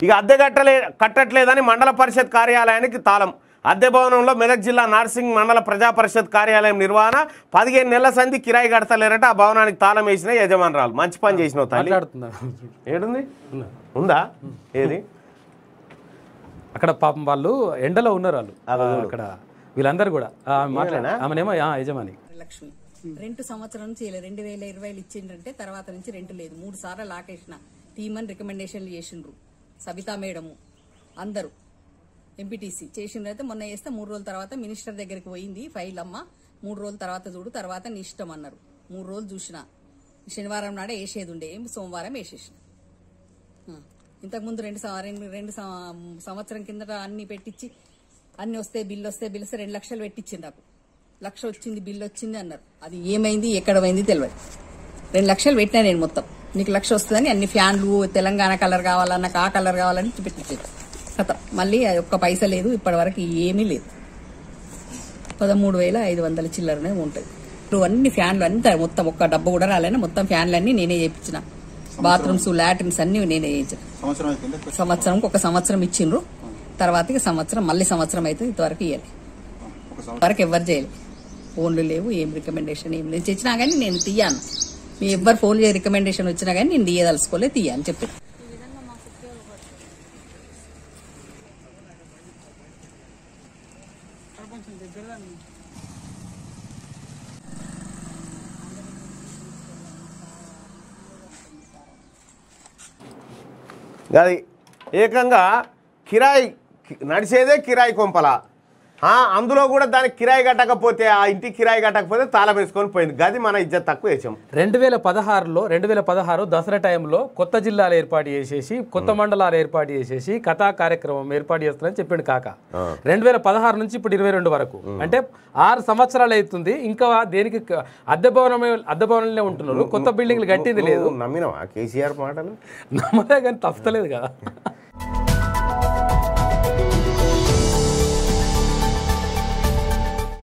ఇక అద్దె కట్టలే కట్టట్లేదని మండల పరిషత్ కార్యాలయానికి తాళం అద్దె భవనంలో మెదక్ జిల్లా నార్సింగ్ మండల ప్రజా పరిషత్ కార్యాలయం నిర్వహణ పదిహేను నెలల సంధి కిరాయి కడతలేరట ఆ భవనానికి తాళం వేసిన యజమానురాలు మంచి పని చేసినావు తల్లి మాట్లాడుతున్నా ఏడుంది ఉందా ఏది అక్కడ పాపం వాళ్ళు ఎండలో ఉన్నారు వాళ్ళు అక్కడ వీళ్ళందరూ కూడా ఆ, మాట్లాడ ఆమెనేమో ఆ, యజమాని లక్ష్మి రెంట్ సంవత్సరం నుంచి ఇలా రెండు వేల ఇరవైలు ఇచ్చిండ్రంటే తర్వాత నుంచి రెంట్ లేదు మూడు సార్లు లాకేసిన తీమని రికమెండేషన్లు చేసిండ్రు సబితా మేడము అందరూ ఎంపీటీసీ చేసిండ్రైతే మొన్న వేస్తే మూడు రోజుల తర్వాత మినిస్టర్ దగ్గరికి పోయింది ఫైల్ అమ్మ మూడు రోజుల తర్వాత చూడు తర్వాత నీ ఇష్టం అన్నారు మూడు రోజులు చూసిన శనివారం నాడే వేసేది ఉండే ఏం సోమవారం వేసేసిన ఆ. ఇంతకుముందు రెండు సం- రెండు రెండు సం- సంవత్సరం కిందట అన్ని పెట్టించి అన్ని వస్తే బిల్లు వస్తే బిల్లు వస్తే రెండు లక్షలు పెట్టించింది నాకు లక్ష వచ్చింది బిల్లు వచ్చింది అన్నారు అది ఏమైంది ఎక్కడ పోయింది తెలియదు రెండు లక్షలు పెట్టినా నేను మొత్తం నీకు లక్ష వస్తుందని అన్ని ఫ్యాన్లు తెలంగాణ కలర్ కావాలా నాకు ఆ కలర్ కావాలని పెట్టించారు కథ మళ్ళీ అది ఒక్క పైసా లేదు ఇప్పటి వరకు ఏమీ లేదు పదమూడు వేల ఐదు వందల చిల్లరనే ఉంటుంది ఇప్పుడు అన్ని ఫ్యాన్లు అంతా మొత్తం ఒక్క డబ్బు కూడా రాలేనా మొత్తం ఫ్యాన్లు అన్ని నేనే చేయించిన బాత్రూమ్స్ లాట్రిన్స్ అన్ని నేనే చేయించిన సంవత్సరం అయిపోయింది సంవత్సరంకి ఒక సంవత్సరం ఇచ్చిండ్రు తర్వాత ఇక సంవత్సరం మళ్ళీ సంవత్సరం అయితే ఇంతవరకు ఇవ్వాలి ఒక సంవత్సరం వరకు ఎవరు చేయలేదు ఫోన్లు లేవు ఏం రికమెండేషన్ ఏం లేదు తెచ్చినా కానీ నేను తీయను మీ ఎవ్వరు ఫోన్ చేయ రికమెండేషన్ వచ్చినా కానీ నేను తీయదలుచుకోలే తీయని చెప్పి అది ఏకంగా కిరాయి కి- నడిచేదే కిరాయి కొంపల ఆ, అందులో కూడా దానికి కిరాయి కట్టకపోతే ఆ ఇంటికి కిరాయి కట్టకపోతే తాళం వేసుకొని పోయింది గది మన ఇజ్జత్ తక్కువ వేసాం రెండు వేల పదహారులో రెండు వేల పదహారు దసరా టైంలో కొత్త జిల్లాలు ఏర్పాటు చేసేసి కొత్త మండలాలు ఏర్పాటు చేసేసి కథా కార్యక్రమం ఏర్పాటు చేస్తారని చెప్పిండు కాక రెండు వేల పదహారు నుంచి ఇప్పుడు ఇరవై రెండు వరకు అంటే ఆరు సంవత్సరాలు అవుతుంది ఇంకా దేనికి క- అద్దె భవనమే అద్దె భవనంలో ఉంటున్నారు కొత్త బిల్డింగ్లు కట్టింది లేదు నువ్వు నమ్మినవా కేసీఆర్ మాటలు నమ్మదే కానీ తప్పలేదు కదా